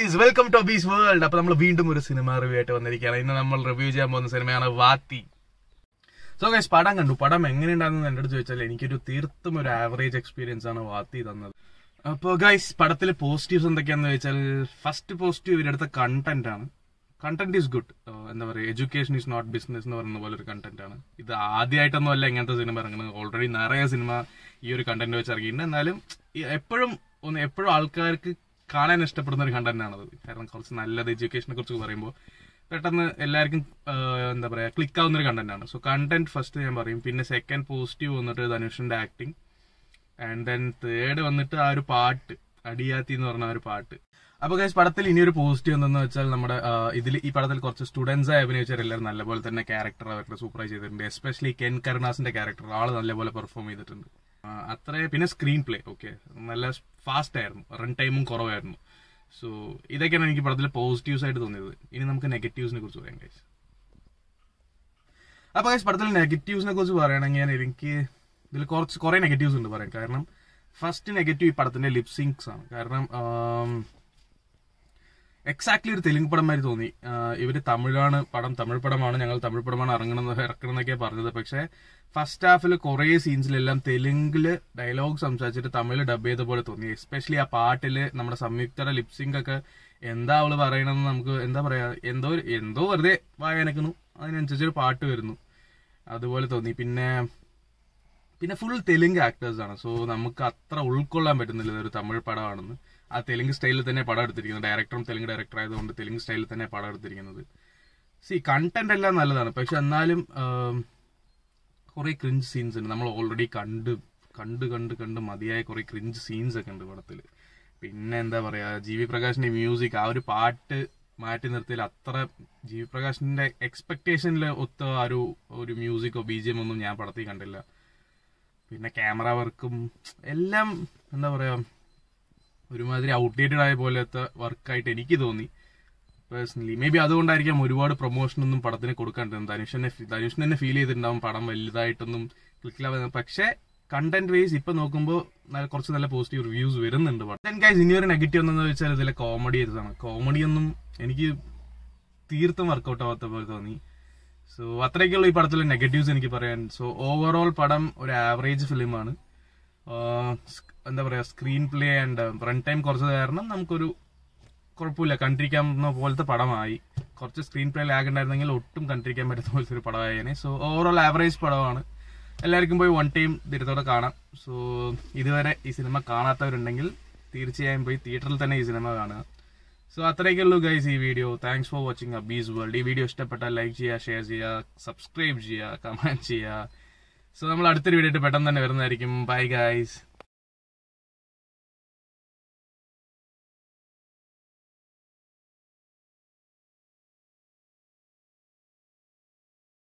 guys welcome to ബീസ് world അപ്പൊ നമ്മൾ വീണ്ടും ഒരു സിനിമ റിവ്യൂ ആയിട്ട് വന്നിരിക്കുകയാണ് ഇന്ന് നമ്മൾ റിവ്യൂ ചെയ്യാൻ പോകുന്ന സിനിമയാണ് വാത്തി സോ ഗൈസ് പടം കണ്ടു പടം എങ്ങനെയുണ്ടായിരുന്നു എന്റെ അടുത്ത് ചോദിച്ചാൽ എനിക്കൊരു തീർത്തും ഒരു ആവറേജ് എക്സ്പീരിയൻസ് ആണ് വാത്തി തന്നത് അപ്പോൾ ഗൈസ് പടത്തിൽ പോസിറ്റീവ്സ് എന്തൊക്കെയാന്ന് ചോദിച്ചാൽ ഫസ്റ്റ് പോസിറ്റീവ് ഇവരുടെ കണ്ടന്റ് ആണ് കണ്ടന്റ് ഈസ് ഗുഡ് എന്താ പറയുക എഡ്യൂക്കേഷൻ ഈസ് നോട്ട് ബിസിനസ് എന്ന് പറയുന്ന പോലെ ഒരു കണ്ടന്റ് ആണ് ഇത് ആദ്യമായിട്ടൊന്നും അല്ല ഇങ്ങനത്തെ സിനിമ ഇറങ്ങുന്നത് ഓൾറെഡി നിറയെ സിനിമ ഈ ഒരു കണ്ടന്റ് വെച്ച് ഇറങ്ങിയിട്ടുണ്ട് എന്നാലും ഈ എപ്പോഴും ഒന്ന് എപ്പോഴും ആൾക്കാർക്ക് കാണാൻ ഇഷ്ടപ്പെടുന്ന ഒരു കണ്ടന്റ് ആണത് കാരണം കുറച്ച് നല്ലത് എഡ്യൂക്കേഷനെ കുറിച്ച് പറയുമ്പോൾ പെട്ടെന്ന് എല്ലാവർക്കും ആ, എന്താ പറയാ ക്ലിക്ക് ആവുന്ന ഒരു കണ്ടന്റ് ആണ് സോ കണ്ടന്റ് ഫസ്റ്റ് ഞാൻ പറയും പിന്നെ സെക്കൻഡ് പോസിറ്റീവ് വന്നിട്ട് ധനുഷിന്റെ ആക്ടിങ് ആൻഡ് ദെൻ തേർഡ് വന്നിട്ട് ആ ഒരു പാട്ട് അടിയാത്തി എന്ന് പറഞ്ഞ ആ ഒരു പാട്ട് അപ്പൊ ഗൈസ് പടത്തിൽ ഇനി ഒരു പോസിറ്റീവ് എന്തെന്ന് വെച്ചാൽ നമ്മുടെ ഇതിൽ ഈ പടത്തിൽ കുറച്ച് സ്റ്റുഡൻസ് ആയി അഭിനയിച്ചവരെല്ലാവരും നല്ലപോലെ തന്നെ ക്യാരക്ടർ അവരുടെ സൂപ്പറായി ചെയ്തിട്ടുണ്ട് എസ്പെഷ്യലി കെൻ കരുണാസിന്റെ ക്യാരക്ടർ ആള് നല്ലപോലെ പെർഫോം ചെയ്തിട്ടുണ്ട് ആ, അത്രേ പിന്നെ സ്ക്രീൻ പ്ലേ ഓക്കെ നല്ല ഫാസ്റ്റ് ആയിരുന്നു റൺ ടൈമും കുറവായിരുന്നു സോ ഇതൊക്കെയാണ് എനിക്ക് പടത്തിൽ പോസിറ്റീവ്സ് ആയിട്ട് തോന്നിയത് ഇനി നമുക്ക് നെഗറ്റീവ്സിനെ കുറിച്ച് പറയാം ഗൈസ് അപ്പൊ ഗൈസ് പടത്തിൽ നെഗറ്റീവ്സിനെ കുറിച്ച് പറയുകയാണെങ്കിൽ എനിക്ക് ഇതിൽ കുറച്ച് കുറെ നെഗറ്റീവ്സ് ഉണ്ട് പറയാൻ കാരണം ഫസ്റ്റ് നെഗറ്റീവ് ഈ പടത്തിന്റെ ലിപ്സിങ്സ് ആണ് കാരണം എക്സാക്ട്ലി ഒരു തെലുങ്ക് പടം മാതിരി തോന്നി ആഹ് ഇവര് തമിഴാണ് പടം തമിഴ് പടമാണ് ഞങ്ങൾ തമിഴ് പടമാണ് ഇറങ്ങണം ഇറക്കണം എന്നൊക്കെയാ പറഞ്ഞത് പക്ഷെ ഫസ്റ്റ് ഹാഫിൽ കുറെ സീൻസിലെല്ലാം തെലുങ്കില് ഡയലോഗ് സംസാരിച്ചിട്ട് തമിഴ് ഡബ് ചെയ്ത പോലെ തോന്നി എസ്പെഷ്യലി ആ പാട്ടില് നമ്മുടെ സംയുക്തയുടെ ലിപ്സിംഗ് ഒക്കെ എന്താ അവള് പറയണമെന്ന് നമുക്ക് എന്താ പറയാ എന്തോ ഒരു- എന്തോ വെറുതെ വായനക്കുന്നു അതിനനുസരിച്ചൊരു പാട്ട് വരുന്നു അതുപോലെ തോന്നി പിന്നെ പിന്നെ ഫുൾ തെലുങ്ക് ആക്ടേഴ്സ് ആണ് സോ നമുക്ക് അത്ര ഉൾക്കൊള്ളാൻ പറ്റുന്നില്ല ഇതൊരു തമിഴ് പടമാണെന്ന് ആ തെലുങ്ക് സ്റ്റൈലിൽ തന്നെ പടം എടുത്തിരിക്കുന്നത് ഡയറക്ടറും തെലുങ്ക് ഡയറക്ടർ ആയതുകൊണ്ട് തെലുങ്ക് സ്റ്റൈലിൽ തന്നെ പടം എടുത്തിരിക്കുന്നത് സി കണ്ടന്റ് എല്ലാം നല്ലതാണ് പക്ഷെ എന്നാലും കുറെ ക്രിഞ്ച് സീൻസ് ഉണ്ട് നമ്മൾ ഓൾറെഡി കണ്ട് കണ്ട് കണ്ട് കണ്ട് മതിയായ കുറെ ക്രിഞ്ച് സീൻസ് ഒക്കെ ഉണ്ട് പടത്തിൽ പിന്നെ എന്താ പറയാ ജി വി പ്രകാശിന്റെ മ്യൂസിക് ആ ഒരു പാട്ട് മാറ്റി നിർത്തിയാൽ അത്ര ജി വി പ്രകാശിന്റെ എക്സ്പെക്ടേഷനിൽ ഒത്ത ആ ഒരു ഒരു മ്യൂസിക്കോ ബി ജി എം ഒന്നും ഞാൻ പടത്തിൽ കണ്ടില്ല പിന്നെ ക്യാമറ വർക്കും എല്ലാം എന്താ പറയാ ഒരുമാതിരി ഔട്ട്ഡേറ്റഡ് ആയ പോലത്തെ വർക്കായിട്ട് എനിക്ക് തോന്നി പേഴ്സണലി മേ ബി അതുകൊണ്ടായിരിക്കാം ഒരുപാട് പ്രൊമോഷൻ ഒന്നും പടത്തിന് കൊടുക്കാണ്ടിരുന്നത് ധനുഷിനെ ധനുഷിന് തന്നെ ഫീൽ ചെയ്തിട്ടുണ്ടാവും പടം വലുതായിട്ടൊന്നും ക്ലിക്കിലാവുന്ന പക്ഷേ കണ്ടന്റ് വൈസ് ഇപ്പൊ നോക്കുമ്പോൾ നല്ല കുറച്ച് നല്ല പോസിറ്റീവ് റിവ്യൂസ് വരുന്നുണ്ട് പടം ഗൈസ് ഇനി ഒരു നെഗറ്റീവ് എന്താണെന്ന് വെച്ചാൽ ഇതിലെ കോമഡി ആണ് കോമഡി ഒന്നും എനിക്ക് തീർത്തും വർക്കൗട്ട് ആവാത്ത പോലെ തോന്നി സോ അത്രയൊക്കെയുള്ള ഈ പടത്തിലെ നെഗറ്റീവ്സ് എനിക്ക് പറയാൻ സോ ഓവറോൾ പടം ഒരു ആവറേജ് ഫിലിമാണ് എന്താ പറയാ screen play and run time കുറച്ചത് കാരണം നമുക്കൊരു കുഴപ്പമില്ല കണ്ടിരിക്കാവുന്ന പോലത്തെ പടമായി കുറച്ച് സ്ക്രീൻ പ്ലേ ലാഗ് ഉണ്ടായിരുന്നെങ്കിൽ ഒട്ടും കണ്ടിരിക്കാൻ പറ്റുന്ന പോലത്തെ ഒരു പടമായേനെ സോ ഓവറോൾ ആവറേജ് പടമാണ് എല്ലാവർക്കും പോയി വൺ ടൈം ധീരത്തോടെ കാണാം സോ ഇതുവരെ ഈ സിനിമ കാണാത്തവരുണ്ടെങ്കിൽ തീർച്ചയായും പോയി തിയേറ്ററിൽ തന്നെ ഈ സിനിമ കാണുക സോ അത്രയൊക്കെ ഉള്ളൂ ഗൈസ് ഈ വീഡിയോ താങ്ക്സ് ഫോർ വാച്ചിങ് അബീസ് വേൾഡ് ഈ വീഡിയോ ഇഷ്ടപ്പെട്ടാൽ ലൈക്ക് ചെയ്യുക ഷെയർ ചെയ്യുക സബ്സ്ക്രൈബ് ചെയ്യുക കമന്റ് ചെയ്യുക സോ നമ്മൾ അടുത്തൊരു വീഡിയോ ആയിട്ട് പെട്ടെന്ന് തന്നെ വരുന്നതായിരിക്കും ബൈ ഗൈസ്